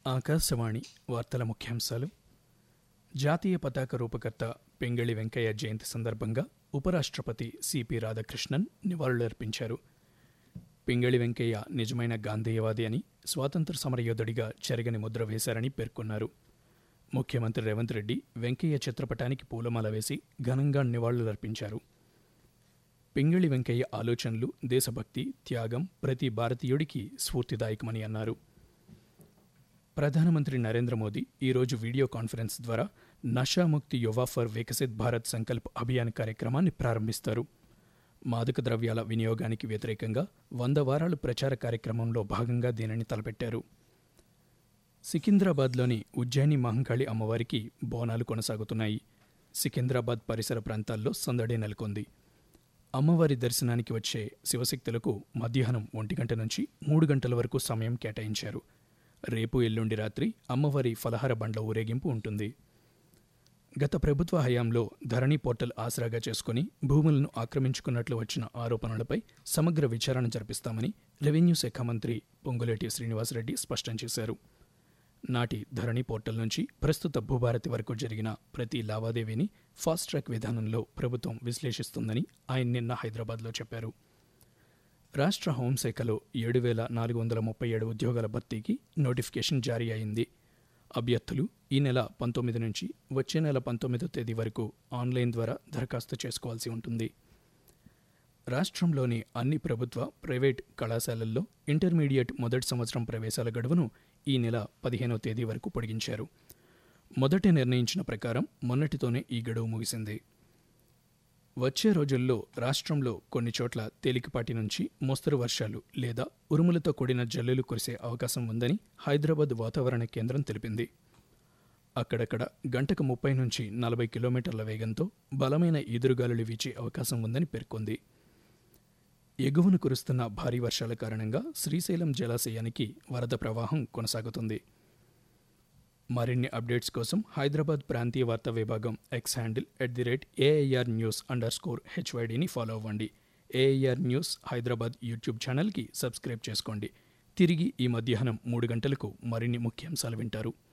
ఆకాశవాణి వార్తల ముఖ్యాంశాలు జాతీయ పతాక రూపకర్త పెంగళి వెంకయ్య జయంతి సందర్భంగా ఉపరాష్ట్రపతి సిపి రాధాకృష్ణన్ నివాళులర్పించారు పింగళి వెంకయ్య నిజమైన గాంధేయవాది అని స్వాతంత్ర సమరయోధుడిగా చెరగని ముద్ర వేశారని పేర్కొన్నారు ముఖ్యమంత్రి రేవంత్ రెడ్డి వెంకయ్య చిత్రపటానికి పూలమాల వేసి ఘనంగా నివాళులర్పించారు పింగళి వెంకయ్య ఆలోచనలు దేశభక్తి త్యాగం ప్రతి భారతీయుడికి స్ఫూర్తిదాయకమని అన్నారు ప్రధానమంత్రి నరేంద్ర మోదీ ఈరోజు వీడియో కాన్ఫరెన్స్ ద్వారా నషాముక్తి యువ ఫర్ వికసిత్ భారత్ సంకల్ప్ అభియాన్ కార్యక్రమాన్ని ప్రారంభిస్తారు మాదక ద్రవ్యాల వినియోగానికి వ్యతిరేకంగా వంద వారాలు ప్రచార కార్యక్రమంలో భాగంగా దీనిని తలపెట్టారు సికింద్రాబాద్లోని ఉజ్జయిని మహంకాళి అమ్మవారికి బోనాలు కొనసాగుతున్నాయి సికింద్రాబాద్ పరిసర ప్రాంతాల్లో సందడి నెలకొంది అమ్మవారి దర్శనానికి వచ్చే శివశక్తులకు మధ్యాహ్నం ఒంటి గంట నుంచి మూడు గంటల వరకు సమయం కేటాయించారు రేపు ఎల్లుండి రాత్రి అమ్మవారి ఫలహార బండ్ల ఊరేగింపు ఉంటుంది గత ప్రభుత్వ హయాంలో ధరణి పోర్టల్ ఆసరాగా చేసుకుని భూములను ఆక్రమించుకున్నట్లు వచ్చిన ఆరోపణలపై సమగ్ర విచారణ జరిపిస్తామని రెవెన్యూ శాఖ మంత్రి పొంగులేటి శ్రీనివాసరెడ్డి స్పష్టం చేశారు నాటి ధరణి పోర్టల్ నుంచి ప్రస్తుత భూభారతి వరకు జరిగిన ప్రతి లావాదేవీని ఫాస్ట్ ట్రాక్ విధానంలో ప్రభుత్వం విశ్లేషిస్తుందని ఆయన నిన్న హైదరాబాద్లో చెప్పారు రాష్ట్ర హోంశాఖలో ఏడు వేల నాలుగు వందల ముప్పై ఏడు ఉద్యోగాల భర్తీకి నోటిఫికేషన్ జారీ అయింది అభ్యర్థులు ఈ నెల పంతొమ్మిది నుంచి వచ్చే నెల పంతొమ్మిదో తేదీ వరకు ఆన్లైన్ ద్వారా దరఖాస్తు చేసుకోవాల్సి ఉంటుంది రాష్ట్రంలోని అన్ని ప్రభుత్వ ప్రైవేట్ కళాశాలల్లో ఇంటర్మీడియట్ మొదటి సంవత్సరం ప్రవేశాల గడువును ఈ నెల పదిహేనో తేదీ వరకు పొడిగించారు మొదట నిర్ణయించిన ప్రకారం మొన్నటితోనే ఈ గడువు ముగిసింది వచ్చే రోజుల్లో రాష్ట్రంలో కొన్ని చోట్ల తేలికపాటి నుంచి మోస్తరు వర్షాలు లేదా ఉరుములతో కూడిన జల్లులు కురిసే అవకాశం ఉందని హైదరాబాద్ వాతావరణ కేంద్రం తెలిపింది అక్కడక్కడ గంటకు ముప్పై నుంచి నలభై కిలోమీటర్ల వేగంతో బలమైన ఈదురుగాలులు వీచే అవకాశం ఉందని పేర్కొంది ఎగువను కురుస్తున్న భారీ వర్షాల కారణంగా శ్రీశైలం జలాశయానికి వరద ప్రవాహం కొనసాగుతుంది మరిన్ని అప్డేట్స్ కోసం హైదరాబాద్ ప్రాంతీయ వార్తా విభాగం X handle at the rate AIR news underscore హెచ్వైడిని ఫాలో అవ్వండి ఏఐఆర్ న్యూస్ హైదరాబాద్ యూట్యూబ్ ఛానల్కి సబ్స్క్రైబ్ చేసుకోండి తిరిగి ఈ మధ్యాహ్నం మూడు గంటలకు మరిన్ని ముఖ్యాంశాలు వింటారు